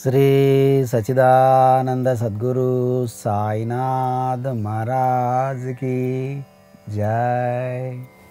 శ్రీ సచిదానంద సద్గురు సాయినాథ్ మహారాజ్కి జై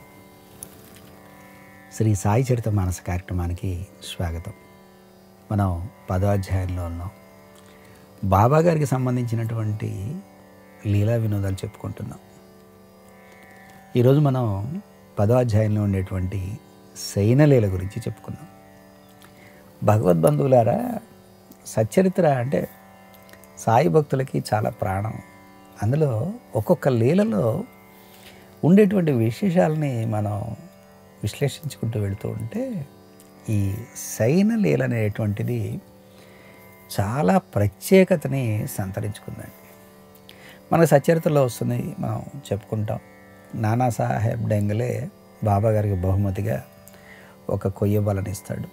శ్రీ సాయి చరిత మానస కార్యక్రమానికి స్వాగతం మనం పదో అధ్యాయంలో ఉన్నాం బాబా గారికి సంబంధించినటువంటి లీలా వినోదాలు చెప్పుకుంటున్నాం ఈరోజు మనం పదో అధ్యాయంలో ఉండేటువంటి శయనలీల గురించి చెప్పుకున్నాం భగవద్బంధువులారా సచ్చరిత్ర అంటే సాయి భక్తులకి చాలా ప్రాణం అందులో ఒక్కొక్క లీలలో ఉండేటువంటి విశేషాలని మనం విశ్లేషించుకుంటూ వెళుతూ ఉంటే ఈ శయన లీల అనేటువంటిది చాలా ప్రత్యేకతని సంతరించుకుందండి మనకు సచరిత్రలో వస్తుంది మనం చెప్పుకుంటాం నానాసాహెబ్ డెంగలే బాబా గారికి బహుమతిగా ఒక కొయ్య బలనిస్తాడు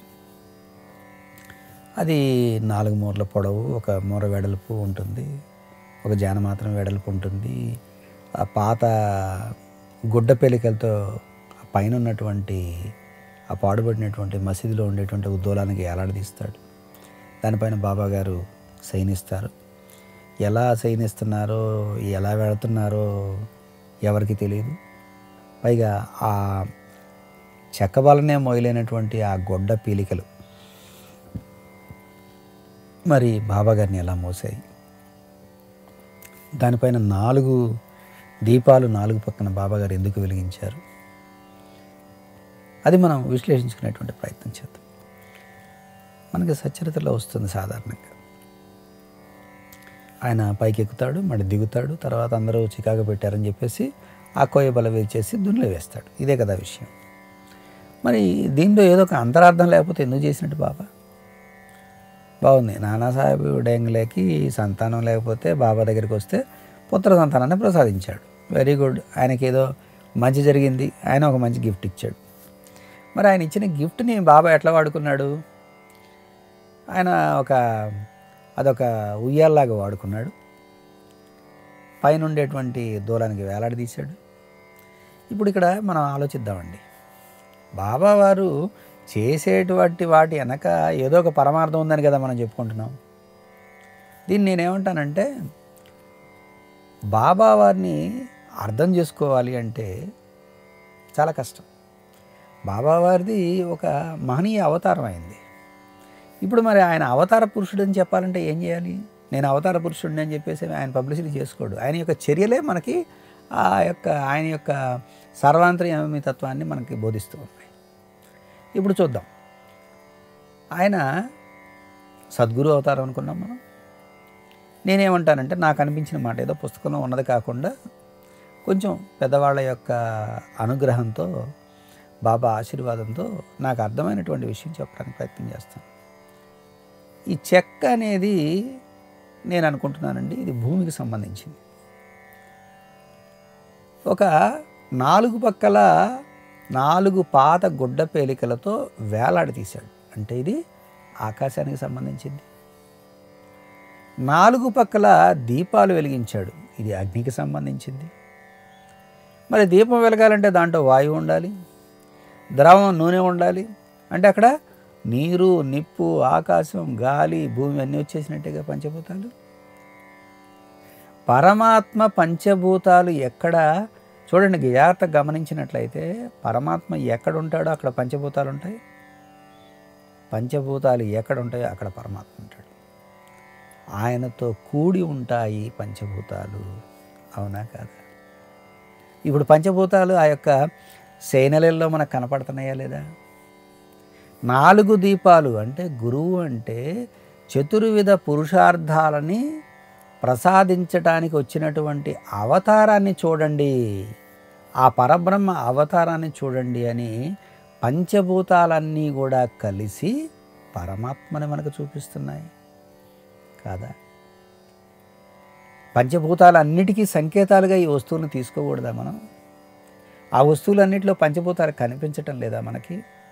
అది నాలుగు మూరల పొడవు ఒక మూర వెడల్పు ఉంటుంది ఒక జాన మాత్రం వెడల్పు ఉంటుంది ఆ పాత గుడ్డ పెలికలతో ఆ పైన ఉన్నటువంటి ఆ పాడుబడినటువంటి మసీదులో ఉండేటువంటి ఉద్దోలానికి ఏలాడదీస్తాడు దానిపైన బాబా గారు సైనిస్తారు ఎలా సైనిస్తున్నారో ఎలా వెళుతున్నారో ఎవరికి తెలియదు పైగా ఆ చెక్క వలనే మొయలేనటువంటి ఆ గొడ్డ పీలికలు మరి బాబా గారిని ఎలా మోసాయి దానిపైన నాలుగు దీపాలు నాలుగు పక్కన బాబా గారు ఎందుకు వెలిగించారు అది మనం విశ్లేషించుకునేటువంటి ప్రయత్నం చేద్దాం మనకి సచరిత్రలో వస్తుంది సాధారణంగా ఆయన పైకి ఎక్కుతాడు మళ్ళీ దిగుతాడు తర్వాత అందరూ చికాకు పెట్టారని చెప్పేసి ఆ కోయ బల వేచేసి దున్నులో వేస్తాడు ఇదే కదా విషయం మరి దీనిలో ఏదో ఒక అంతరార్థం లేకపోతే ఎందుకు చేసినట్టు బాబా బాగుంది నానాసాహెబ్ డెంగ్లేకి సంతానం లేకపోతే బాబా దగ్గరికి వస్తే పుత్ర సంతానాన్ని ప్రసాదించాడు వెరీ గుడ్ ఆయనకి ఏదో మంచి జరిగింది ఆయన ఒక మంచి గిఫ్ట్ ఇచ్చాడు మరి ఆయన ఇచ్చిన గిఫ్ట్ని బాబా ఎట్లా వాడుకున్నాడు ఆయన ఒక అదొక ఉయ్యాల్లాగా వాడుకున్నాడు పైన ఉండేటువంటి దూరానికి వేలాడదీశాడు ఇప్పుడు ఇక్కడ మనం ఆలోచిద్దామండి బాబా వారు చేసేటువంటి వాటి వెనక ఏదో ఒక పరమార్థం ఉందని కదా మనం చెప్పుకుంటున్నాం దీన్ని నేనేమంటానంటే బాబా వారిని అర్థం చేసుకోవాలి అంటే చాలా కష్టం బాబా వారిది ఒక మహనీయ అవతారం అయింది ఇప్పుడు మరి ఆయన అవతార పురుషుడు అని చెప్పాలంటే ఏం చేయాలి నేను అవతార పురుషుడిని అని చెప్పేసి ఆయన పబ్లిసిటీ చేసుకోడు ఆయన యొక్క చర్యలే మనకి ఆ యొక్క ఆయన యొక్క సర్వాంతర్యమితత్వాన్ని మనకి బోధిస్తూ ఉన్నాయి ఇప్పుడు చూద్దాం ఆయన సద్గురు అవతారం అనుకున్నాం మనం నేనేమంటానంటే నాకు అనిపించిన మాట ఏదో పుస్తకంలో ఉన్నది కాకుండా కొంచెం పెద్దవాళ్ళ యొక్క అనుగ్రహంతో బాబా ఆశీర్వాదంతో నాకు అర్థమైనటువంటి విషయం చెప్పడానికి ప్రయత్నం చేస్తాను ఈ చెక్క అనేది నేను అనుకుంటున్నానండి ఇది భూమికి సంబంధించింది ఒక నాలుగు పక్కల నాలుగు పాత గుడ్డ పేలికలతో వేలాడి తీశాడు అంటే ఇది ఆకాశానికి సంబంధించింది నాలుగు పక్కల దీపాలు వెలిగించాడు ఇది అగ్నికి సంబంధించింది మరి దీపం వెలగాలంటే దాంట్లో వాయువు ఉండాలి ద్రవం నూనె ఉండాలి అంటే అక్కడ నీరు నిప్పు ఆకాశం గాలి భూమి అన్నీ వచ్చేసినట్టుగా పంచభూతాలు పరమాత్మ పంచభూతాలు ఎక్కడ చూడండి జాగ్రత్తగా గమనించినట్లయితే పరమాత్మ ఎక్కడ ఉంటాడో అక్కడ పంచభూతాలు ఉంటాయి పంచభూతాలు ఎక్కడ ఉంటాయో అక్కడ పరమాత్మ ఉంటాడు ఆయనతో కూడి ఉంటాయి పంచభూతాలు అవునా కాదా ఇప్పుడు పంచభూతాలు ఆ యొక్క శైనలలో మనకు కనపడుతున్నాయా లేదా నాలుగు దీపాలు అంటే గురువు అంటే చతుర్విధ పురుషార్థాలని ప్రసాదించటానికి వచ్చినటువంటి అవతారాన్ని చూడండి ఆ పరబ్రహ్మ అవతారాన్ని చూడండి అని పంచభూతాలన్నీ కూడా కలిసి పరమాత్మని మనకు చూపిస్తున్నాయి కాదా పంచభూతాలన్నిటికీ సంకేతాలుగా ఈ వస్తువులను తీసుకోకూడదా మనం ఆ వస్తువులన్నిటిలో పంచభూతాలు కనిపించటం లేదా మనకి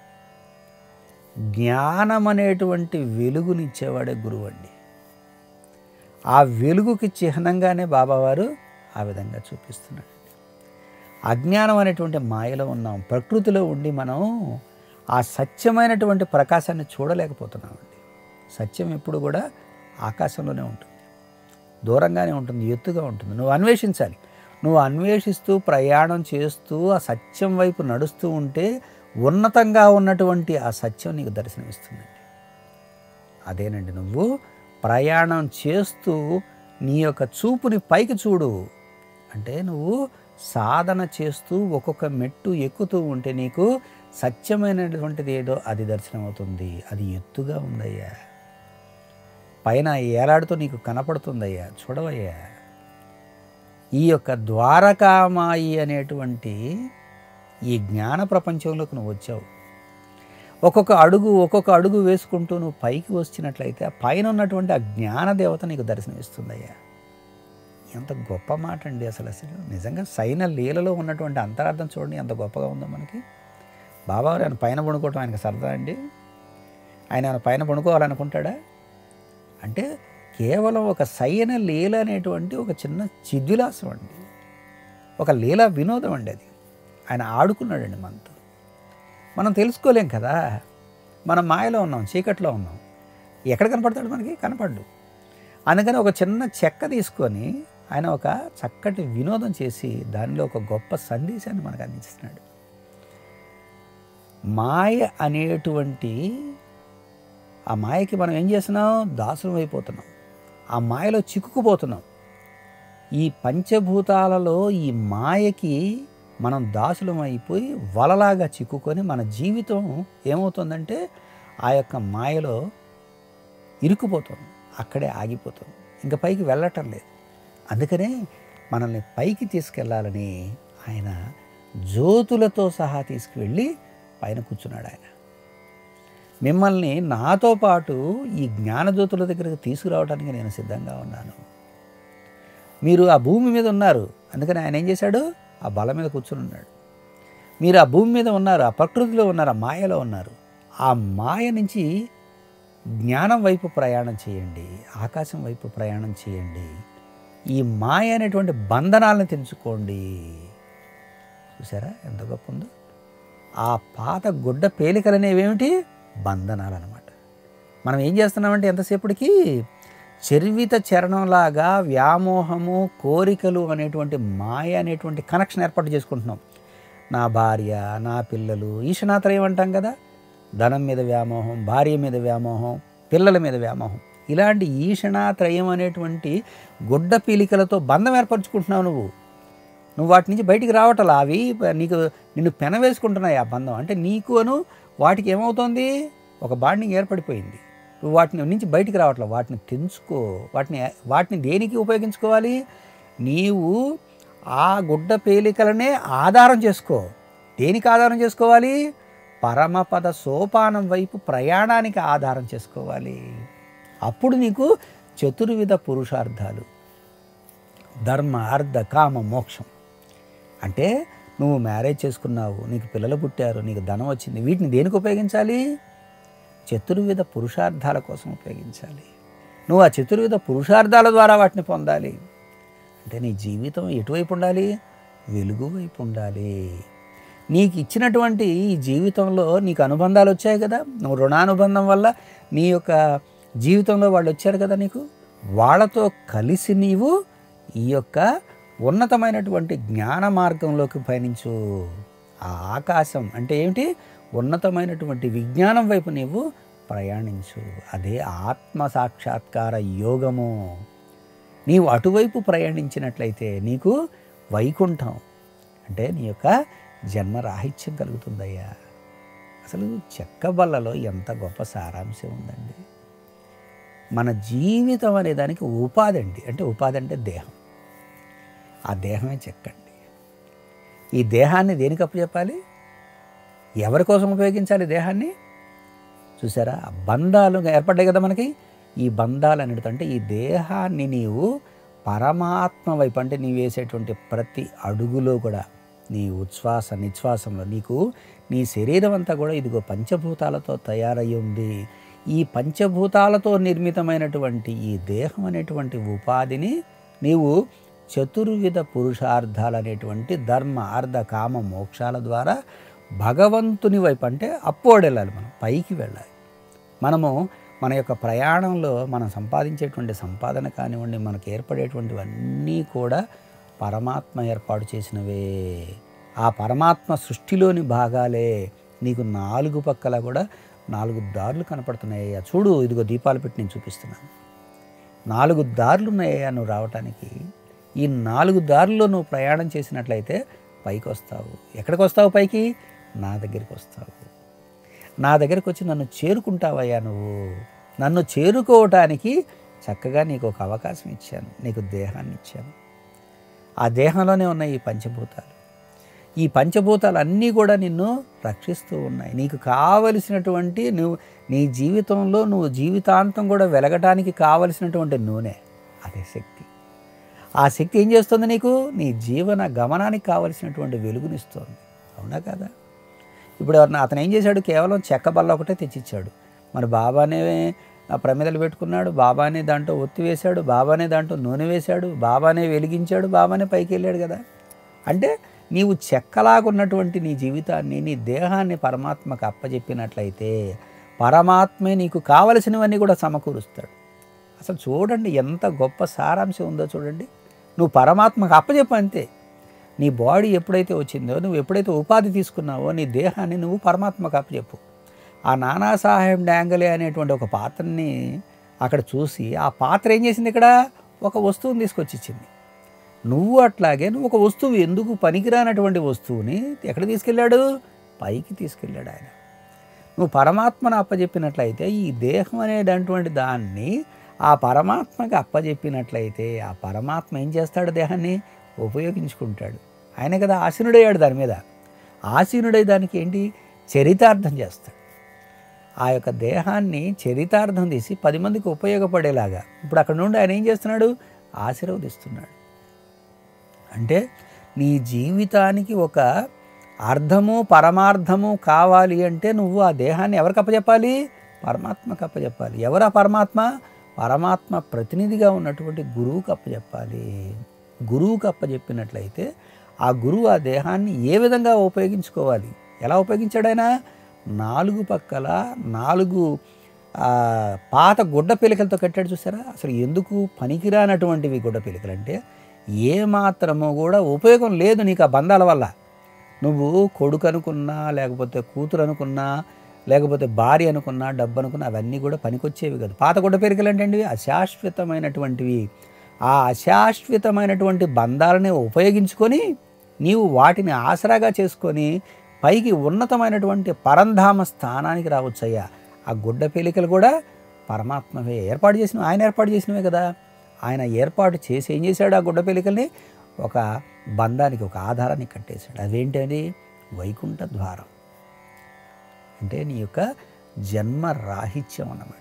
జ్ఞానం అనేటువంటి వెలుగునిచ్చేవాడే గురువు అండి ఆ వెలుగుకి చిహ్నంగానే బాబావారు ఆ విధంగా చూపిస్తున్నాడు అజ్ఞానం అనేటువంటి మాయలో ఉన్నాం ప్రకృతిలో ఉండి మనం ఆ సత్యమైనటువంటి ప్రకాశాన్ని చూడలేకపోతున్నామండి సత్యం ఎప్పుడు కూడా ఆకాశంలోనే ఉంటుంది దూరంగానే ఉంటుంది ఎత్తుగా ఉంటుంది నువ్వు అన్వేషించాలి నువ్వు అన్వేషిస్తూ ప్రయాణం చేస్తూ ఆ సత్యం వైపు నడుస్తూ ఉంటే ఉన్నతంగా ఉన్నటువంటి ఆ సత్యం నీకు దర్శనమిస్తుందండి అదేనండి నువ్వు ప్రయాణం చేస్తూ నీ యొక్క చూపుని పైకి చూడు అంటే నువ్వు సాధన చేస్తూ ఒక్కొక్క మెట్టు ఎక్కుతూ ఉంటే నీకు సత్యమైనటువంటిది ఏదో అది దర్శనమవుతుంది అది ఎత్తుగా ఉందయ్యా పైన ఏలాడుతూ నీకు కనపడుతుందయ్యా చూడవయ్యా ఈ యొక్క ద్వారకామాయి అనేటువంటి ఈ జ్ఞాన ప్రపంచంలోకి నువ్వు వచ్చావు ఒక్కొక్క అడుగు ఒక్కొక్క అడుగు వేసుకుంటూ నువ్వు పైకి వచ్చినట్లయితే ఆ పైన ఉన్నటువంటి ఆ జ్ఞాన దేవత నీకు దర్శనమిస్తుందయ్యా ఎంత గొప్ప మాట అండి అసలు అసలు నిజంగా సైన లీలలో ఉన్నటువంటి అంతరార్థం చూడండి ఎంత గొప్పగా ఉందో మనకి బాబావారు ఆయన పైన పడుకోవటం ఆయనకు సరదా అండి ఆయన ఆయన పైన పడుకోవాలనుకుంటాడా అంటే కేవలం ఒక సైన లీల అనేటువంటి ఒక చిన్న చిద్విలాసం అండి ఒక లీలా వినోదం అండి అది ఆయన ఆడుకున్నాడండి మనతో మనం తెలుసుకోలేం కదా మనం మాయలో ఉన్నాం చీకట్లో ఉన్నాం ఎక్కడ కనపడతాడు మనకి కనపడ్డు అందుకని ఒక చిన్న చెక్క తీసుకొని ఆయన ఒక చక్కటి వినోదం చేసి దానిలో ఒక గొప్ప సందేశాన్ని మనకు అందిస్తున్నాడు మాయ అనేటువంటి ఆ మాయకి మనం ఏం చేస్తున్నాం దాసులం అయిపోతున్నాం ఆ మాయలో చిక్కుకుపోతున్నాం ఈ పంచభూతాలలో ఈ మాయకి మనం దాసులం అయిపోయి వలలాగా చిక్కుకొని మన జీవితం ఏమవుతుందంటే ఆ యొక్క మాయలో ఇరుక్కుపోతుంది అక్కడే ఆగిపోతుంది ఇంకా పైకి వెళ్ళటం లేదు అందుకనే మనల్ని పైకి తీసుకెళ్ళాలని ఆయన జ్యోతులతో సహా తీసుకువెళ్ళి పైన కూర్చున్నాడు ఆయన మిమ్మల్ని నాతో పాటు ఈ జ్ఞానజ్యోతుల దగ్గరకు తీసుకురావడానికి నేను సిద్ధంగా ఉన్నాను మీరు ఆ భూమి మీద ఉన్నారు అందుకని ఆయన ఏం చేశాడు ఆ బల మీద కూర్చుని ఉన్నాడు మీరు ఆ భూమి మీద ఉన్నారు ఆ ప్రకృతిలో ఉన్నారు ఆ మాయలో ఉన్నారు ఆ మాయ నుంచి జ్ఞానం వైపు ప్రయాణం చేయండి ఆకాశం వైపు ప్రయాణం చేయండి ఈ మాయ అనేటువంటి బంధనాలను తెంచుకోండి చూసారా ఎంత గొప్ప ఉందో ఆ పాత గుడ్డ పేలికలు అనేవేమిటి బంధనాలు అనమాట మనం ఏం చేస్తున్నామంటే ఎంతసేపటికి చర్విత చరణంలాగా వ్యామోహము కోరికలు అనేటువంటి మాయ అనేటువంటి కనెక్షన్ ఏర్పాటు చేసుకుంటున్నాం నా భార్య నా పిల్లలు ఈశనాత్రయం అంటాం కదా ధనం మీద వ్యామోహం భార్య మీద వ్యామోహం పిల్లల మీద వ్యామోహం ఇలాంటి ఈషణాత్రయం అనేటువంటి గుడ్డ పీలికలతో బంధం ఏర్పరచుకుంటున్నావు నువ్వు నువ్వు వాటి నుంచి బయటికి రావటలా అవి నీకు నిన్ను పెనవేసుకుంటున్నాయి ఆ బంధం అంటే నీకు అను వాటికి ఏమవుతోంది ఒక బాండింగ్ ఏర్పడిపోయింది నువ్వు వాటిని నుంచి బయటికి రావట్లేదు వాటిని తెంచుకో వాటిని వాటిని దేనికి ఉపయోగించుకోవాలి నీవు ఆ గుడ్డ పేలికలనే ఆధారం చేసుకో దేనికి ఆధారం చేసుకోవాలి పరమపద సోపానం వైపు ప్రయాణానికి ఆధారం చేసుకోవాలి అప్పుడు నీకు చతుర్విధ పురుషార్థాలు ధర్మ అర్థ కామ మోక్షం అంటే నువ్వు మ్యారేజ్ చేసుకున్నావు నీకు పిల్లలు పుట్టారు నీకు ధనం వచ్చింది వీటిని దేనికి ఉపయోగించాలి చతుర్విధ పురుషార్థాల కోసం ఉపయోగించాలి నువ్వు ఆ చతుర్విధ పురుషార్థాల ద్వారా వాటిని పొందాలి అంటే నీ జీవితం ఎటువైపు ఉండాలి వెలుగు వైపు ఉండాలి నీకు ఇచ్చినటువంటి ఈ జీవితంలో నీకు అనుబంధాలు వచ్చాయి కదా నువ్వు రుణానుబంధం వల్ల నీ యొక్క జీవితంలో వాళ్ళు వచ్చారు కదా నీకు వాళ్ళతో కలిసి నీవు ఈ యొక్క ఉన్నతమైనటువంటి జ్ఞాన మార్గంలోకి పయనించు ఆ ఆకాశం అంటే ఏమిటి ఉన్నతమైనటువంటి విజ్ఞానం వైపు నీవు ప్రయాణించు అదే ఆత్మ సాక్షాత్కార యోగము నీవు అటువైపు ప్రయాణించినట్లయితే నీకు వైకుంఠం అంటే నీ యొక్క జన్మ రాహిత్యం కలుగుతుందయ్యా అసలు చెక్క బల్లలో ఎంత గొప్ప సారాంశం ఉందండి మన జీవితం అనే దానికి ఉపాధి అండి అంటే ఉపాధి అంటే దేహం ఆ దేహమే చెక్కండి ఈ దేహాన్ని దేనికి అప్పచెప్పాలి ఎవరి కోసం ఉపయోగించాలి దేహాన్ని చూసారా ఆ బంధాలు ఏర్పడ్డాయి కదా మనకి ఈ బంధాలు అనేది అంటే ఈ దేహాన్ని నీవు పరమాత్మ వైపు అంటే నీవు వేసేటువంటి ప్రతి అడుగులో కూడా నీ ఉచ్ఛ్వాస నిశ్వాసంలో నీకు నీ శరీరం అంతా కూడా ఇదిగో పంచభూతాలతో తయారై ఉంది ఈ పంచభూతాలతో నిర్మితమైనటువంటి ఈ దేహం అనేటువంటి ఉపాధిని నీవు చతుర్విధ పురుషార్థాలు అనేటువంటి ధర్మ అర్ధ కామ మోక్షాల ద్వారా భగవంతుని వైపు అంటే అప్పోడు వెళ్ళాలి మనం పైకి వెళ్ళాలి మనము మన యొక్క ప్రయాణంలో మనం సంపాదించేటువంటి సంపాదన కానివ్వండి మనకు ఏర్పడేటువంటివన్నీ కూడా పరమాత్మ ఏర్పాటు చేసినవే ఆ పరమాత్మ సృష్టిలోని భాగాలే నీకు నాలుగు పక్కల కూడా నాలుగు దారులు కనపడుతున్నాయి చూడు ఇదిగో దీపాలు పెట్టి నేను చూపిస్తున్నాను నాలుగు దారులు ఉన్నాయా నువ్వు రావటానికి ఈ నాలుగు దారుల్లో నువ్వు ప్రయాణం చేసినట్లయితే పైకి వస్తావు ఎక్కడికి వస్తావు పైకి నా దగ్గరికి వస్తావు నా దగ్గరికి వచ్చి నన్ను చేరుకుంటావయ్యా నువ్వు నన్ను చేరుకోవటానికి చక్కగా నీకు ఒక అవకాశం ఇచ్చాను నీకు దేహాన్ని ఇచ్చాను ఆ దేహంలోనే ఉన్నాయి ఈ పంచభూతాలు ఈ పంచభూతాలు అన్నీ కూడా నిన్ను రక్షిస్తూ ఉన్నాయి నీకు కావలసినటువంటి నువ్వు నీ జీవితంలో నువ్వు జీవితాంతం కూడా వెలగటానికి కావలసినటువంటి నూనె అదే శక్తి ఆ శక్తి ఏం చేస్తుంది నీకు నీ జీవన గమనానికి కావలసినటువంటి వెలుగునిస్తుంది అవునా కదా ఇప్పుడు ఎవరన్నా అతను ఏం చేశాడు కేవలం చెక్క బల్ల ఒకటే తెచ్చిచ్చాడు మరి బాబానే ఆ ప్రమిదలు పెట్టుకున్నాడు బాబానే దాంట్లో ఒత్తి వేశాడు బాబానే దాంట్లో నూనె వేశాడు బాబానే వెలిగించాడు బాబానే పైకి వెళ్ళాడు కదా అంటే నీవు చెక్కలాగున్నటువంటి నీ జీవితాన్ని నీ దేహాన్ని పరమాత్మకు అప్పచెప్పినట్లయితే పరమాత్మే నీకు కావలసినవన్నీ కూడా సమకూరుస్తాడు అసలు చూడండి ఎంత గొప్ప సారాంశం ఉందో చూడండి నువ్వు పరమాత్మకు అప్పచెప్పు అంతే నీ బాడీ ఎప్పుడైతే వచ్చిందో నువ్వు ఎప్పుడైతే ఉపాధి తీసుకున్నావో నీ దేహాన్ని నువ్వు పరమాత్మకు అప్పచెప్పు ఆ నానా సాహెబ్ డాంగలే అనేటువంటి ఒక పాత్రని అక్కడ చూసి ఆ పాత్ర ఏం చేసింది ఇక్కడ ఒక వస్తువుని తీసుకొచ్చి ఇచ్చింది నువ్వు అట్లాగే నువ్వు ఒక వస్తువు ఎందుకు పనికిరానటువంటి వస్తువుని ఎక్కడ తీసుకెళ్ళాడు పైకి తీసుకెళ్ళాడు ఆయన నువ్వు పరమాత్మను అప్పచెప్పినట్లయితే ఈ దేహం అనేటటువంటి దాన్ని ఆ పరమాత్మకి అప్పచెప్పినట్లయితే ఆ పరమాత్మ ఏం చేస్తాడు దేహాన్ని ఉపయోగించుకుంటాడు ఆయన కదా ఆసీనుడయ్యాడు దాని మీద ఆసీనుడై దానికి ఏంటి చరితార్థం చేస్తాడు ఆ యొక్క దేహాన్ని చరితార్థం తీసి పది మందికి ఉపయోగపడేలాగా ఇప్పుడు అక్కడ నుండి ఆయన ఏం చేస్తున్నాడు ఆశీర్వదిస్తున్నాడు అంటే నీ జీవితానికి ఒక అర్థము పరమార్థము కావాలి అంటే నువ్వు ఆ దేహాన్ని ఎవరికి అప్పచెప్పాలి పరమాత్మకు అప్పచెప్పాలి ఎవరు ఆ పరమాత్మ పరమాత్మ ప్రతినిధిగా ఉన్నటువంటి గురువుకు అప్పచెప్పాలి గురువుకు అప్పచెప్పినట్లయితే ఆ గురువు ఆ దేహాన్ని ఏ విధంగా ఉపయోగించుకోవాలి ఎలా ఉపయోగించాడు ఆయన నాలుగు పక్కల నాలుగు ఆ, పాత గుడ్డ పిలికలతో కట్టాడు చూసారా అసలు ఎందుకు పనికిరానటువంటివి గుడ్డ పిలికలు అంటే ఏ మాత్రమో కూడా ఉపయోగం లేదు నీకు ఆ బంధాల వల్ల నువ్వు కొడుకు అనుకున్నా లేకపోతే కూతురు అనుకున్నా లేకపోతే భార్య అనుకున్నా డబ్బు అనుకున్నా అవన్నీ కూడా పనికొచ్చేవి కాదు పాత గుడ్డ పిలికలు అంటే అశాశ్వతమైనటువంటివి ఆ అశాశ్వతమైనటువంటి బంధాలని ఉపయోగించుకొని నీవు వాటిని ఆసరాగా చేసుకొని పైకి ఉన్నతమైనటువంటి పరంధామ స్థానానికి రావచ్చయ్యా ఆ గుడ్డ పేలికలు కూడా పరమాత్మవే ఏర్పాటు చేసిన ఆయన ఏర్పాటు చేసినవే కదా ఆయన ఏర్పాటు చేసి ఏం చేశాడు ఆ గుడ్డ పేలికల్ని ఒక బంధానికి ఒక ఆధారాన్ని కట్టేశాడు అదేంటది వైకుంఠ ద్వారం అంటే నీ యొక్క జన్మ రాహిత్యం అన్నమాట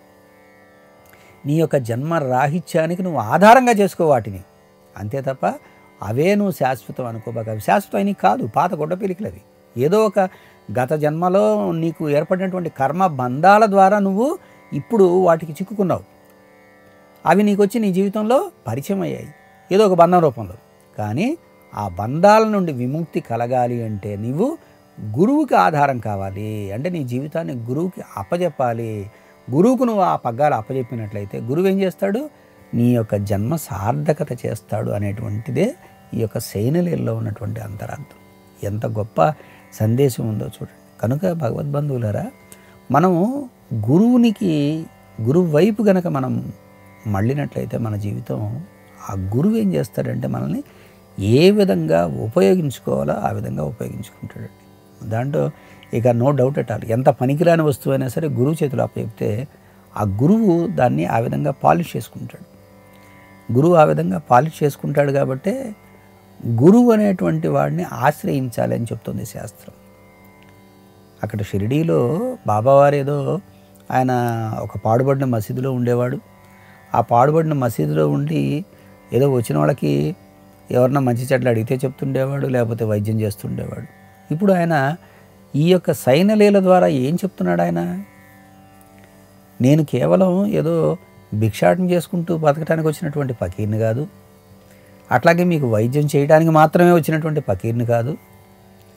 నీ యొక్క జన్మ రాహిత్యానికి నువ్వు ఆధారంగా చేసుకో వాటిని అంతే తప్ప అవే నువ్వు శాశ్వతం అనుకోబాక అవి శాశ్వతం అని కాదు పాత గుడ్డ పిలికలు అవి ఏదో ఒక గత జన్మలో నీకు ఏర్పడినటువంటి కర్మ బంధాల ద్వారా నువ్వు ఇప్పుడు వాటికి చిక్కుకున్నావు అవి నీకు వచ్చి నీ జీవితంలో పరిచయం అయ్యాయి ఏదో ఒక బంధం రూపంలో కానీ ఆ బంధాల నుండి విముక్తి కలగాలి అంటే నీవు గురువుకి ఆధారం కావాలి అంటే నీ జీవితాన్ని గురువుకి అప్పజెప్పాలి గురువుకు నువ్వు ఆ పగ్గాలు అప్పజెప్పినట్లయితే గురువు ఏం చేస్తాడు నీ యొక్క జన్మ సార్థకత చేస్తాడు అనేటువంటిదే ఈ యొక్క శైనలీలలో ఉన్నటువంటి అంతరార్థం ఎంత గొప్ప సందేశం ఉందో చూడండి కనుక భగవద్బంధువులరా మనము గురువునికి గురువు వైపు గనక మనం మళ్ళినట్లయితే మన జీవితం ఆ గురువు ఏం చేస్తాడంటే మనల్ని ఏ విధంగా ఉపయోగించుకోవాలో ఆ విధంగా ఉపయోగించుకుంటాడండి దాంట్లో ఇక నో డౌట్ అట్ ఆల్ ఎంత పనికిరాని వస్తువు అయినా సరే గురువు చేతిలో అప్పచెప్తే ఆ గురువు దాన్ని ఆ విధంగా పాలిష్ చేసుకుంటాడు గురువు ఆ విధంగా పాలిష్ చేసుకుంటాడు కాబట్టే గురువు అనేటువంటి వాడిని ఆశ్రయించాలి అని చెప్తుంది శాస్త్రం అక్కడ షిరిడీలో బాబావారు ఏదో ఆయన ఒక పాడుబడిన మసీదులో ఉండేవాడు ఆ పాడుబడిన మసీదులో ఉండి ఏదో వచ్చిన వాళ్ళకి ఎవరన్నా మంచి చెట్లు అడిగితే చెప్తుండేవాడు లేకపోతే వైద్యం చేస్తుండేవాడు ఇప్పుడు ఆయన ఈ యొక్క సైనలీల ద్వారా ఏం చెప్తున్నాడు ఆయన నేను కేవలం ఏదో భిక్షాటన చేసుకుంటూ బతకడానికి వచ్చినటువంటి ఫకీర్ని కాదు అట్లాగే మీకు వైద్యం చేయడానికి మాత్రమే వచ్చినటువంటి ఫకీర్ని కాదు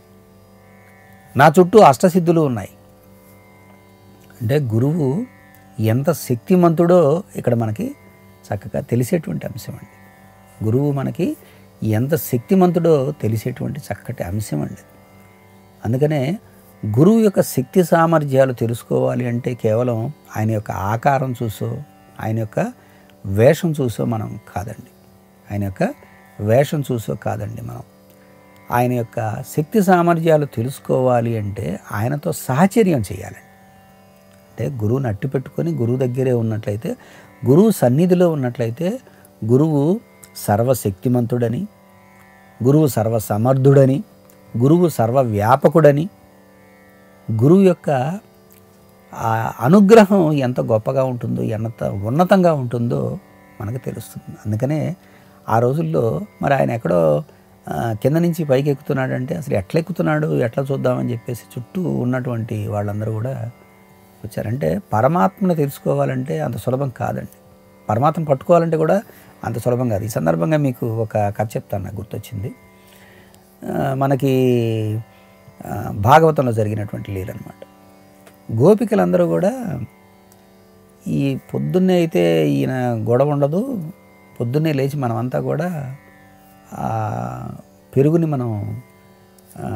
నా చుట్టూ అష్టసిద్ధులు ఉన్నాయి అంటే గురువు ఎంత శక్తిమంతుడో ఇక్కడ మనకి చక్కగా తెలిసేటువంటి అంశం అండి గురువు మనకి ఎంత శక్తిమంతుడో తెలిసేటువంటి చక్కటి అంశం అండి అందుకనే గురువు యొక్క శక్తి సామర్థ్యాలు తెలుసుకోవాలి అంటే కేవలం ఆయన యొక్క ఆకారం చూసో ఆయన యొక్క వేషం చూసో మనం కాదండి ఆయన యొక్క వేషం చూసో కాదండి మనం ఆయన యొక్క శక్తి సామర్థ్యాలు తెలుసుకోవాలి అంటే ఆయనతో సహచర్యం చేయాలండి అంటే గురువుని అట్టి పెట్టుకొని గురువు దగ్గరే ఉన్నట్లయితే గురువు సన్నిధిలో ఉన్నట్లయితే గురువు సర్వశక్తిమంతుడని గురువు సర్వసమర్థుడని గురువు సర్వవ్యాపకుడని గురువు యొక్క ఆ అనుగ్రహం ఎంత గొప్పగా ఉంటుందో ఎంత ఉన్నతంగా ఉంటుందో మనకు తెలుస్తుంది అందుకనే ఆ రోజుల్లో మరి ఆయన ఎక్కడో ఆ, కింద నుంచి పైకి ఎక్కుతున్నాడంటే అసలు ఎట్లా ఎక్కుతున్నాడు ఎట్లా చూద్దామని చెప్పేసి చుట్టూ ఉన్నటువంటి వాళ్ళందరూ కూడా వచ్చారంటే పరమాత్మను తెలుసుకోవాలంటే అంత సులభం కాదండి పరమాత్మ పట్టుకోవాలంటే కూడా అంత సులభం కాదు ఈ సందర్భంగా మీకు ఒక కథ చెప్తాను నాకు గుర్తొచ్చింది ఆ, మనకి ఆ, భాగవతంలో జరిగినటువంటి లీల అనమాట గోపికలందరూ కూడా ఈ పొద్దున్నే అయితే ఈయన గొడవ ఉండదు పొద్దున్నే లేచి మనమంతా కూడా ఆ పెరుగుని మనం ఆ,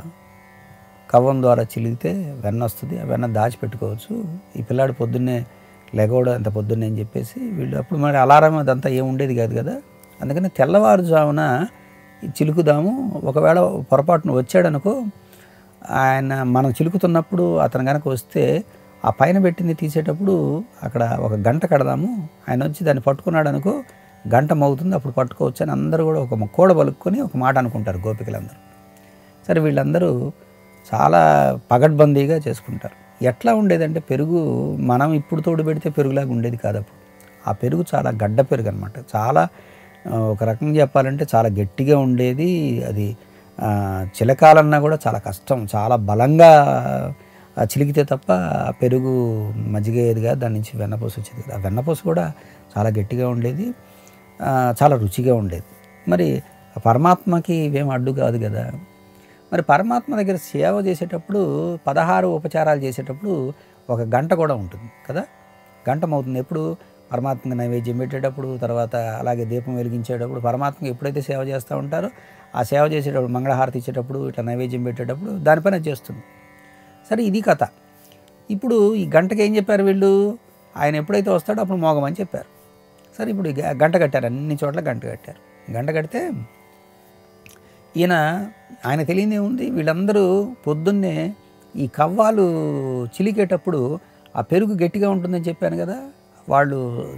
కవ్వం ద్వారా చిలిగితే వెన్న వస్తుంది ఆ వెన్న దాచిపెట్టుకోవచ్చు ఈ పిల్లాడు పొద్దున్నే లెగవడం ఎంత పొద్దున్నే అని చెప్పేసి వీళ్ళు అప్పుడు మరి అలారం అదంతా ఏం ఉండేది కాదు కదా అందుకని తెల్లవారుజామున ఈ చిలుకుదాము ఒకవేళ పొరపాటున వచ్చాడనుకో ఆయన మనం చిలుకుతున్నప్పుడు అతను కనుక వస్తే ఆ పైన పెట్టింది తీసేటప్పుడు అక్కడ ఒక గంట కడదాము ఆయన వచ్చి దాన్ని పట్టుకున్నాడు అనుకో గంట మోగుతుంది అప్పుడు పట్టుకోవచ్చు అని అందరూ కూడా ఒక కోడ పలుక్కొని ఒక మాట అనుకుంటారు గోపికలందరూ సరే వీళ్ళందరూ చాలా పగడ్బందీగా చేసుకుంటారు ఎట్లా ఉండేదంటే పెరుగు మనం ఇప్పుడు తోడు పెడితే పెరుగులాగా ఉండేది కాదు అప్పుడు ఆ పెరుగు చాలా గడ్డ పెరుగు అనమాట చాలా ఆ, ఒక రకంగా చెప్పాలంటే చాలా గట్టిగా ఉండేది అది ఆ, చిలకాలన్నా కూడా చాలా కష్టం చాలా బలంగా ఆ చిలికితే తప్ప ఆ పెరుగు మజ్జిగేదిగా దాని నుంచి వెన్నపూస వచ్చేది కదా ఆ వెన్నపూస కూడా చాలా గట్టిగా ఉండేది ఆ, చాలా రుచిగా ఉండేది మరి ఆ పరమాత్మకి ఇవేం అడ్డు కాదు కదా మరి పరమాత్మ దగ్గర సేవ చేసేటప్పుడు పదహారు ఉపచారాలు చేసేటప్పుడు ఒక గంట కూడా ఉంటుంది కదా గంట అవుతుంది ఎప్పుడు పరమాత్మకి నైవేద్యం పెట్టేటప్పుడు తర్వాత అలాగే దీపం వెలిగించేటప్పుడు పరమాత్మకి ఎప్పుడైతే సేవ చేస్తూ ఉంటారో ఆ సేవ చేసేటప్పుడు మంగళహారతి ఇచ్చేటప్పుడు ఇట్లా నైవేద్యం పెట్టేటప్పుడు దానిపైన అది చేస్తుంది సరే ఇది కథ ఇప్పుడు ఈ గంటకి ఏం చెప్పారు వీళ్ళు ఆయన ఎప్పుడైతే వస్తాడో అప్పుడు మోగమని చెప్పారు సరే ఇప్పుడు ఈ గ- గంట కట్టారు అన్ని చోట్ల గంట కట్టారు గంట కడితే ఈయన ఆయన తెలియదే ఉంది వీళ్ళందరూ పొద్దున్నే ఈ కవ్వాలు చిలికేటప్పుడు ఆ పెరుగు గట్టిగా ఉంటుందని చెప్పాను కదా వాళ్ళు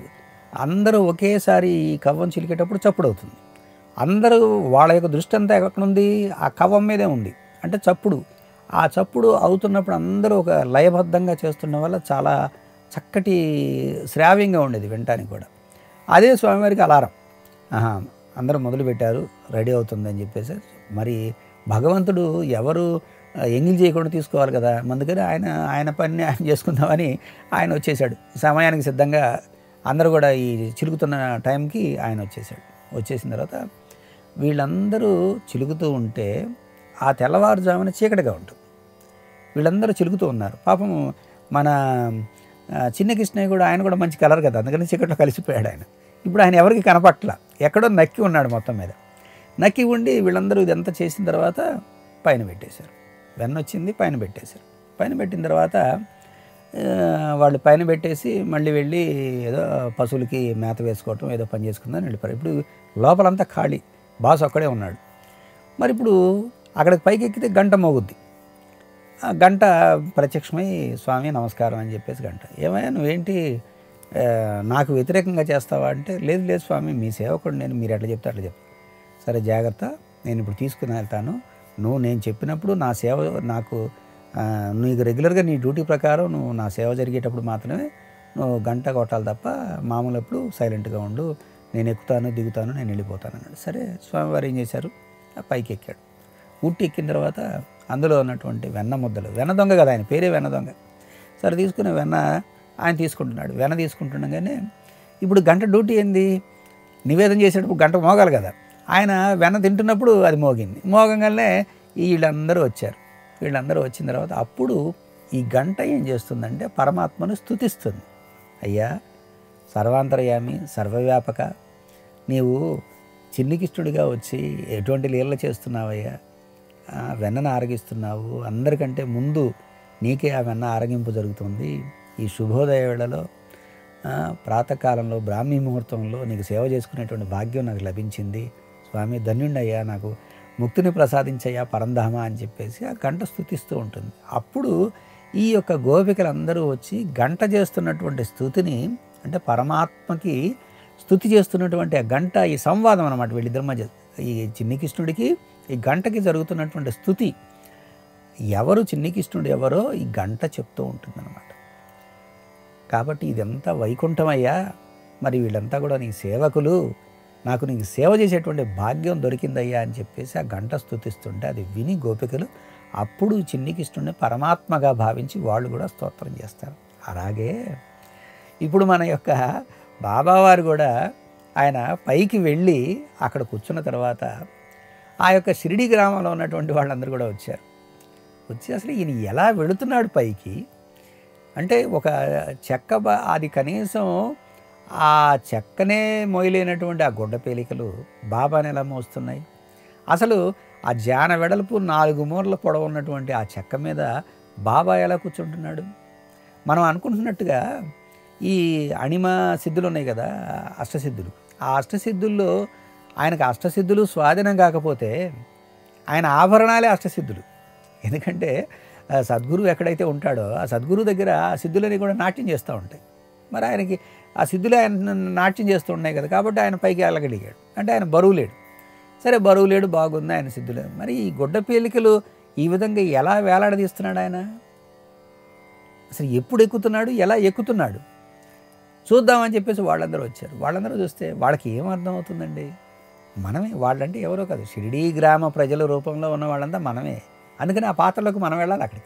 అందరూ ఒకేసారి ఈ కవ్వం చిలికేటప్పుడు చప్పుడు అవుతుంది అందరూ వాళ్ళ యొక్క దృష్టి అంతా ఎక్కడ ఉంది ఆ కవ్వం మీదే ఉంది అంటే చప్పుడు ఆ చప్పుడు అవుతున్నప్పుడు అందరూ ఒక లయబద్ధంగా చేస్తున్న వల్ల చాలా చక్కటి శ్రావ్యంగా ఉండేది వినటానికి కూడా అదే స్వామివారికి అలారం ఆహా, అందరూ మొదలు పెట్టారు రెడీ అవుతుందని చెప్పేసి మరి భగవంతుడు ఎవరు ఆ, ఎంగిల్ చేయకుండా తీసుకోవాలి కదా అందుకని ఆయన ఆయన పని ఆయన చేసుకుందామని ఆయన వచ్చేసాడు సమయానికి సిద్ధంగా అందరూ కూడా ఈ చిలుకుతున్న టైంకి ఆయన వచ్చేసాడు వచ్చేసిన తర్వాత వీళ్ళందరూ చిలుకుతూ ఉంటే ఆ తెల్లవారుజామున చీకటిగా ఉంటుంది వీళ్ళందరూ చిలుకుతూ ఉన్నారు పాపం మన ఆ, చిన్న కృష్ణయ్య కూడా ఆయన కూడా మంచి కలర్ కదా అందుకని చీకట్లో కలిసిపోయాడు ఆయన ఇప్పుడు ఆయన ఎవరికి కనపట్ల ఎక్కడో నక్కి ఉన్నాడు మొత్తం మీద నక్కి ఉండి వీళ్ళందరూ ఇదంతా చేసిన తర్వాత పైన పెట్టేశారు వెన్న వచ్చింది పైన పెట్టేశారు పైన పెట్టిన తర్వాత ఆ, వాళ్ళు పైన పెట్టేసి మళ్ళీ వెళ్ళి ఏదో పశువులకి మేత వేసుకోవటం ఏదో పని చేసుకుందని వెళ్ళిపోయారు ఇప్పుడు లోపలంతా ఖాళీ బాస్ ఒక్కడే ఉన్నాడు మరి ఇప్పుడు అక్కడికి పైకి ఎక్కితే గంట మోగుద్ది ఆ గంట ప్రత్యక్షమై స్వామి నమస్కారం అని చెప్పేసి గంట ఏమయ్యా నువ్వేంటి ఆ, నాకు వ్యతిరేకంగా చేస్తావా అంటే లేదు లేదు స్వామి మీ సేవకుడు నేను మీరు ఎట్లా చెప్తే అట్లా చెప్తా సరే జాగ్రత్త నేను ఇప్పుడు తీసుకుని వెళ్తాను నువ్వు నేను చెప్పినప్పుడు నా సేవ నాకు ఆ, నీకు రెగ్యులర్గా నీ డ్యూటీ ప్రకారం నువ్వు నా సేవ జరిగేటప్పుడు మాత్రమే నువ్వు గంట కొట్టాలి తప్ప మామూలు ఎప్పుడు సైలెంట్గా ఉండు నేను ఎక్కుతాను దిగుతాను నేను వెళ్ళిపోతాను అన్నాడు సరే స్వామివారు ఏం చేశారు ఆ పైకి ఎక్కాడు ఉట్టి ఎక్కిన తర్వాత అందులో ఉన్నటువంటి వెన్న ముద్దలు వెన్న దొంగ కదా ఆయన పేరే వెన్న దొంగ సరే తీసుకుని వెన్న ఆయన తీసుకుంటున్నాడు వెన్న తీసుకుంటుండగానే ఇప్పుడు గంట డ్యూటీ ఏంది నివేదన చేసేటప్పుడు గంట మోగాలి కదా ఆయన వెన్న తింటున్నప్పుడు అది మోగింది మోగంగానే వీళ్ళందరూ వచ్చారు వీళ్ళందరూ వచ్చిన తర్వాత అప్పుడు ఈ గంట ఏం చేస్తుందంటే పరమాత్మను స్తుతిస్తుంది అయ్యా సర్వాంతర్యామి సర్వవ్యాపక నీవు చిన్నికిష్టుడిగా వచ్చి ఎటువంటి లీలలు చేస్తున్నావయ్యా ఆ, వెన్నను ఆరగిస్తున్నావు అందరికంటే ముందు నీకే ఆ వెన్న ఆరగింపు జరుగుతుంది ఈ శుభోదయ వేళలో ఆ, ప్రాతకాలంలో బ్రాహ్మీ ముహూర్తంలో నీకు సేవ చేసుకునేటువంటి భాగ్యం నాకు లభించింది స్వామి ధన్యుండయ్యా నాకు ముక్తిని ప్రసాదించయ్యా పరంధామ అని చెప్పేసి ఆ గంట స్థుతిస్తూ ఉంటుంది అప్పుడు ఈ యొక్క గోపికలందరూ వచ్చి గంట చేస్తున్నటువంటి స్థుతిని అంటే పరమాత్మకి స్థుతి చేస్తున్నటువంటి ఆ గంట ఈ సంవాదం అనమాట వీళ్ళిద్దరి మధ్య ఈ చిన్ని కృష్ణుడికి ఈ గంటకి జరుగుతున్నటువంటి స్థుతి ఎవరు చిన్ని కృష్ణుడు ఎవరో ఈ గంట చెప్తూ ఉంటుందన్నమాట కాబట్టి ఇదంతా వైకుంఠమయ్యా మరి వీళ్ళంతా కూడా నీ సేవకులు నాకు నీకు సేవ చేసేటువంటి భాగ్యం దొరికిందయ్యా అని చెప్పేసి ఆ గంట స్థుతిస్తుంటే అది విని గోపికలు అప్పుడు చిన్ని కృష్ణుడిని పరమాత్మగా భావించి వాళ్ళు కూడా స్తోత్రం చేస్తారు అలాగే ఇప్పుడు మన యొక్క బాబావారు కూడా ఆయన పైకి వెళ్ళి అక్కడ కూర్చున్న తర్వాత ఆ యొక్క షిరిడి గ్రామంలో ఉన్నటువంటి వాళ్ళందరూ కూడా వచ్చారు వచ్చి అసలు ఈయన ఎలా వెళుతున్నాడు పైకి అంటే ఒక చెక్క బ- అది కనీసం ఆ చెక్కనే మోయలేనటువంటి ఆ గుడ్డ పేలికలు బాబాని ఎలా మోస్తున్నాయి అసలు ఆ జాన వెడల్పు నాలుగు మూరల పొడవు ఉన్నటువంటి ఆ చెక్క మీద బాబా ఎలా కూర్చుంటున్నాడు మనం అనుకుంటున్నట్టుగా ఈ అణిమ సిద్ధులు ఉన్నాయి కదా అష్టసిద్ధులు ఆ అష్టసిద్ధుల్లో ఆయనకు అష్టసిద్ధులు స్వాధీనం కాకపోతే ఆయన ఆభరణాలే అష్టసిద్ధులు ఎందుకంటే ఆ సద్గురువు ఎక్కడైతే ఉంటాడో ఆ సద్గురువు దగ్గర ఆ సిద్ధులని కూడా నాట్యం చేస్తూ ఉంటాయి మరి ఆయనకి ఆ సిద్ధులు ఆయన నాట్యం చేస్తూ ఉన్నాయి కదా కాబట్టి ఆయన పైకి వెళ్ళగలిగాడు అంటే ఆయన బరువు లేడు సరే బరువు లేడు బాగుంది ఆయన సిద్ధులే మరి ఈ గుడ్డ పేలికలు ఈ విధంగా ఎలా వేలాడదీస్తున్నాడు ఆయన అసలు ఎప్పుడు ఎక్కుతున్నాడు ఎలా ఎక్కుతున్నాడు చూద్దామని చెప్పేసి వాళ్ళందరూ వచ్చారు వాళ్ళందరూ చూస్తే వాళ్ళకి ఏం అర్థం అవుతుందండి మనమే వాళ్ళంటే ఎవరో కాదు షిరిడీ గ్రామ ప్రజల రూపంలో ఉన్న వాళ్ళంతా మనమే అందుకని ఆ పాత్రలోకి మనం వెళ్ళాలి అక్కడికి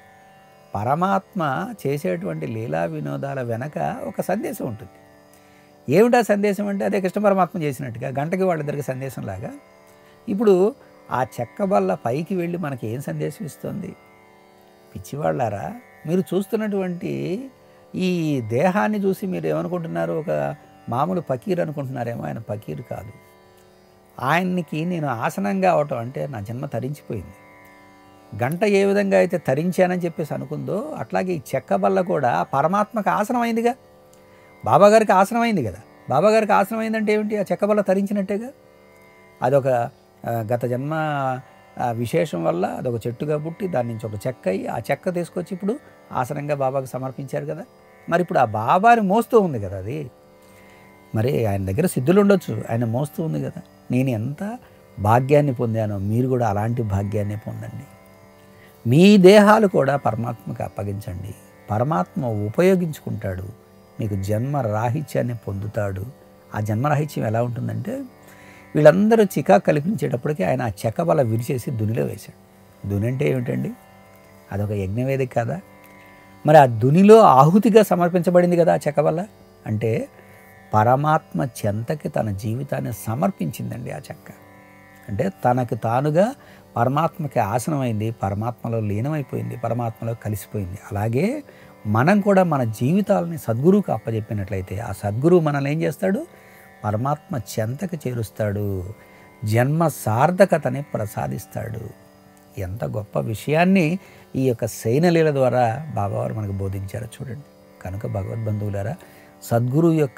పరమాత్మ చేసేటువంటి లీలా వినోదాల వెనక ఒక సందేశం ఉంటుంది ఏమిటా సందేశం అంటే అదే కృష్ణ పరమాత్మ చేసినట్టుగా గంటకి వాళ్ళిద్దరికి సందేశం లాగా ఇప్పుడు ఆ చెక్క బల్ల పైకి వెళ్ళి మనకి ఏం సందేశం ఇస్తుంది పిచ్చివాళ్ళారా మీరు చూస్తున్నటువంటి ఈ దేహాన్ని చూసి మీరు ఏమనుకుంటున్నారు ఒక మామూలు పకీర్ అనుకుంటున్నారేమో ఆయన పకీర్ కాదు ఆయన్నికి నేను ఆసనంగా అవటం అంటే నా జన్మ తరించిపోయింది గంట ఏ విధంగా అయితే తరించానని చెప్పేసి అనుకుందో అట్లాగే ఈ చెక్క బల్ల కూడా పరమాత్మకు ఆసనం అయిందిగా బాబాగారికి ఆసనం అయింది కదా బాబాగారికి ఆసనం అయిందంటే ఏమిటి ఆ చెక్క బల్ల తరించినట్టేగా అదొక ఆ, గత జన్మ ఆ, విశేషం వల్ల అదొక చెట్టుగా పుట్టి దాని నుంచి ఒక చెక్క అయ్యి ఆ చెక్క తీసుకొచ్చి ఇప్పుడు ఆసనంగా బాబాకు సమర్పించారు కదా మరి ఇప్పుడు ఆ బాబాని మోస్తూ ఉంది కదా అది మరి ఆయన దగ్గర సిద్ధులు ఉండొచ్చు ఆయన మోస్తూ ఉంది కదా నేను ఎంత భాగ్యాన్ని పొందానో మీరు కూడా అలాంటి భాగ్యాన్ని పొందండి మీ దేహాలు కూడా పరమాత్మకు అప్పగించండి పరమాత్మ ఉపయోగించుకుంటాడు మీకు జన్మ రాహిత్యాన్ని పొందుతాడు ఆ జన్మరాహిత్యం ఎలా ఉంటుందంటే వీళ్ళందరూ చికా కల్పించేటప్పటికి ఆయన ఆ చెక్కబల విరిచేసి దునిలో వేశాడు దుని అంటే ఏమిటండి అదొక యజ్ఞవేదిక కదా మరి ఆ దునిలో ఆహుతిగా సమర్పించబడింది కదా ఆ చెక్కబల్ల అంటే పరమాత్మ చెంతకి తన జీవితాన్ని సమర్పించిందండి ఆ చెక్క అంటే తనకు తానుగా పరమాత్మకి ఆసనమైంది పరమాత్మలో లీనమైపోయింది పరమాత్మలో కలిసిపోయింది అలాగే మనం కూడా మన జీవితాలని సద్గురువుకి అప్పచెప్పినట్లయితే ఆ సద్గురువు మనల్ని ఏం చేస్తాడు పరమాత్మ చెంతకు చేరుస్తాడు జన్మ సార్థకతని ప్రసాదిస్తాడు ఎంత గొప్ప విషయాన్ని ఈ యొక్క శయనలీల ద్వారా బాబావారు మనకు బోధించారో చూడండి కనుక భగవద్బంధువులారా సద్గురువు యొక్క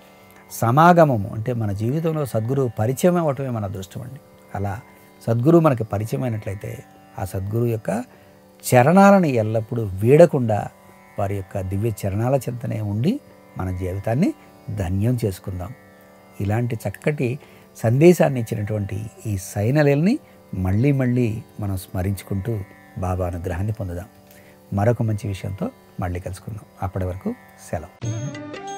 సమాగమము అంటే మన జీవితంలో సద్గురువు పరిచయం అవ్వటమే మన అదృష్టం అండి అలా సద్గురువు మనకి పరిచయం అయినట్లయితే ఆ సద్గురువు యొక్క చరణాలను ఎల్లప్పుడూ వీడకుండా వారి యొక్క దివ్య చరణాల చింతనే ఉండి మన జీవితాన్ని ధన్యం చేసుకుందాం ఇలాంటి చక్కటి సందేశాన్ని ఇచ్చినటువంటి ఈ సైనలేల్ని మళ్ళీ మళ్ళీ మనం స్మరించుకుంటూ బాబా అనుగ్రహాన్ని పొందుదాం మరొక మంచి విషయంతో మళ్ళీ కలుసుకుందాం అప్పటి వరకు సెలవు